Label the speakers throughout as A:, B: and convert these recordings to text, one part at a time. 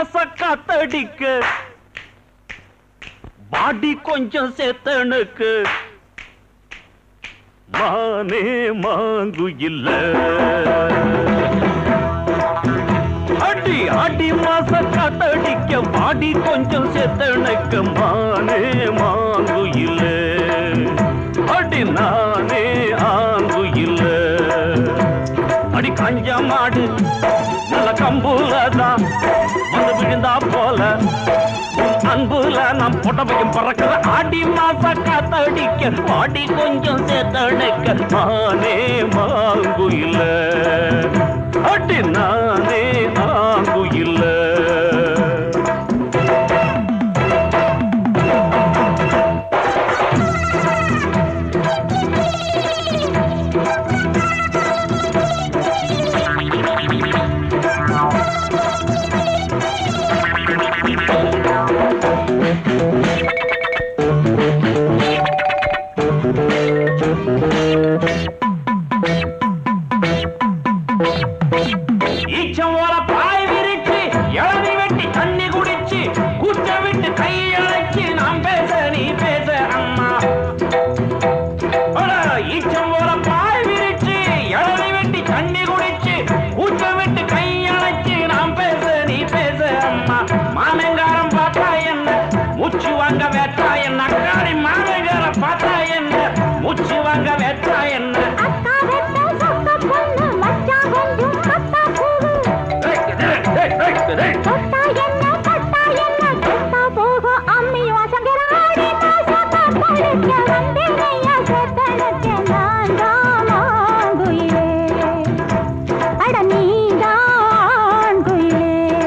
A: மாச காத்தடிக்க பாடி கொஞ்சம் சேத்தனுக்கு மானே மாங்கு இல்ல அடி அடி மாச காத்தடிக்க பாடி கொஞ்சம் சேத்தனுக்கு மானே மாங்கு இல்ல அடி நானே ஆங்கு இல்ல அடி கஞ்ச மாடு நல்ல கம்புல தான் வந்து விழுந்தா போல உன் அன்புல நாம் புடவையும் பறக்கிற ஆடி மாச காத்தடிக்க பாடி கொஞ்சம் சேர்த்தடைக்க நானே மாங்கு இல்ல அடி நானே ஆங்கு இல்ல ஈச்சம் ஓல பாய் விரிச்சு இளநி வெட்டி தண்ணி குடிச்சு கூச்ச விட்டு கை அழைச்சு நாம் பேச நீ பேச அம்மா அட, ஈச்சம் ஓல பாய் விரிச்சு இளநி வெட்டி தண்ணி குடிச்சு கூச்ச விட்டு கை அழைச்சு நாம் பேச நீ பேச அம்மா மாமங்காரம் பார்த்தா என்ன மூச்சு வாங்க வேட்டா என்ன அக்காடி மாமங்காரம் பார்த்தா என்ன மூச்சு வாங்க வேட்டா என்ன
B: அக்கா வெட்ட சொக்க பொண்ணு மச்சான் கொஞ்சம் கத்தா பூவு தொட்டா என்ன தொட்டா என்ன தொட்டா போகும் அம்மி வாசங்கராடி மாசமா படுக்க வந்தேனையா சொத்தனக்க நான் தான் குயிலே அட நீதான் குயிலே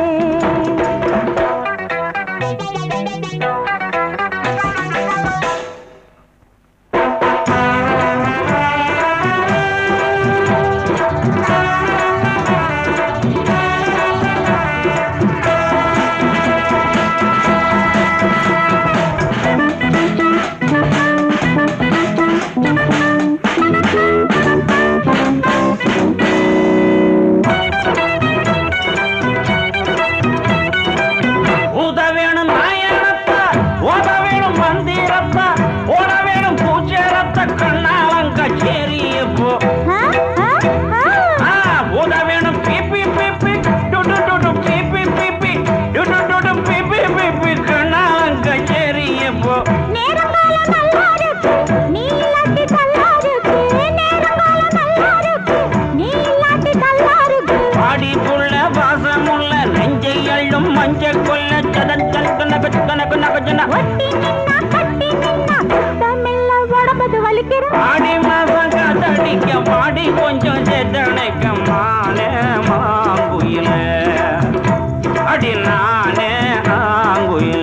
A: ஊத வேணும் நாயனத்தா ஓத வேணும் மந்திரத்தா ஓட வேணும் பூச்சேரத்த கண்ணாலங்க சேரி இப்போ
B: ஆ ஆ ஆ
A: ஆ, ஊத வேணும் பிபி பிபி டுடு டுடு பிபி பிபி டுடு டுடு பிபி பிபி கண்ணாலங்க சேரி இப்போ
B: நேரங்காலம் நல்லா இருக்கு நீ இல்லாட்டி நல்லா இருக்கு நேரங்காலம் நல்லா இருக்கு நீ இல்லாட்டி நல்லா இருக்கு
A: பாடி புள்ள வாசமுள்ள நெஞ்சை அள்ளும் மஞ்ச கொல்ல சதன் கணக்கு கணக்கு நகஜன
B: ஒட்டி நின்னா கட்டி நின்னா தமிழ்ல உடம்பது வலிக்கிற
A: ஆடி மாசம் காத்தடிக்க பாடி கொஞ்சம் சேத்தனைக்க மானே மாங்குயில அடி நானே ஆங்குயில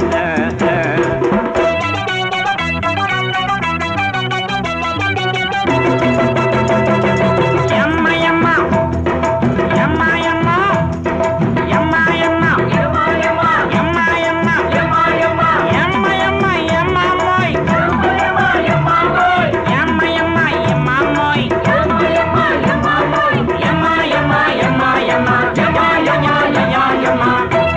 A: எம்மா எம்மா எம்மா எம்மா எம்மா எம்மா எம்மா எம்மா எம்மா எம்மா எம்மா எம்மா எம்மா எம்மா எம்மா மோய் எம்மா எம்மா மோய் எம்மா எம்மா எம்மா மோய் எம்மா எம்மா எம்மா மோய் எம்மா எம்மா எம்மா எம்மா எம்மா எம்மா எம்மா எம்மா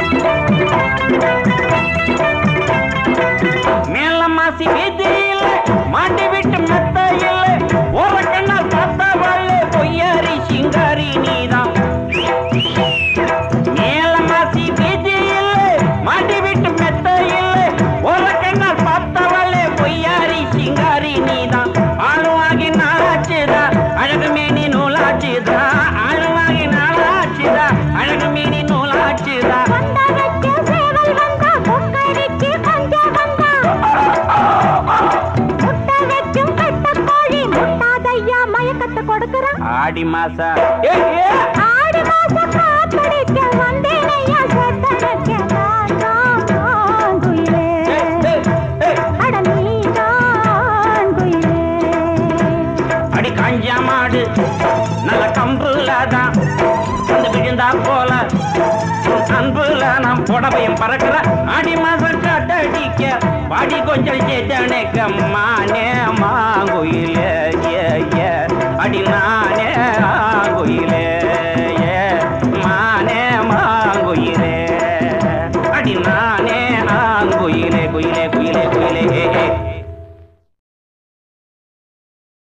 A: மேல மாசி வீதியில மாட்டி விட்டு மெத்த இல்ல ஒரு கண்ணால் பார்த்தா வாழ பொய்யாரி சிங்காரி நீதான் மேல மாசி வீதியில மாட்டி விட்டு மெத்த இல்ல ஒரு கண்ணால் பார்த்தா வாழ பொய்யாரி சிங்காரி நீதான் ஆளுவாகி நாளாச்சுதா அழகு மேனி நூலாச்சுதா ஆளுவாகி நாளாச்சுதா அழகு மேனி நூலாச்சுதா
B: வந்த வச்ச சேவல் வந்தா கொக்கரிக்கு கொஞ்சம் வந்தா முட்டை வைக்கும் கட்ட கோழி முட்டாதையா மயக்கத்தை கொடுக்குறான்
A: ஆடி மாசா ஏ ஏ
B: ஆடி மாசம் காத்தடிக்க வந்தேனையா சொத்தனக்க நான் தான் குயிலே அட நீதான் குயிலே
A: அடி காஞ்சா மாடு நல்ல கம்புல தான் வந்து விழுந்தா போல உன் அன்புல நாம் புடவையும் பறக்கிற ஆடி மாசம் காட்டடிக்க பாடி கொஞ்சம் சேட்டனுக்கு மானே மாங்குயில்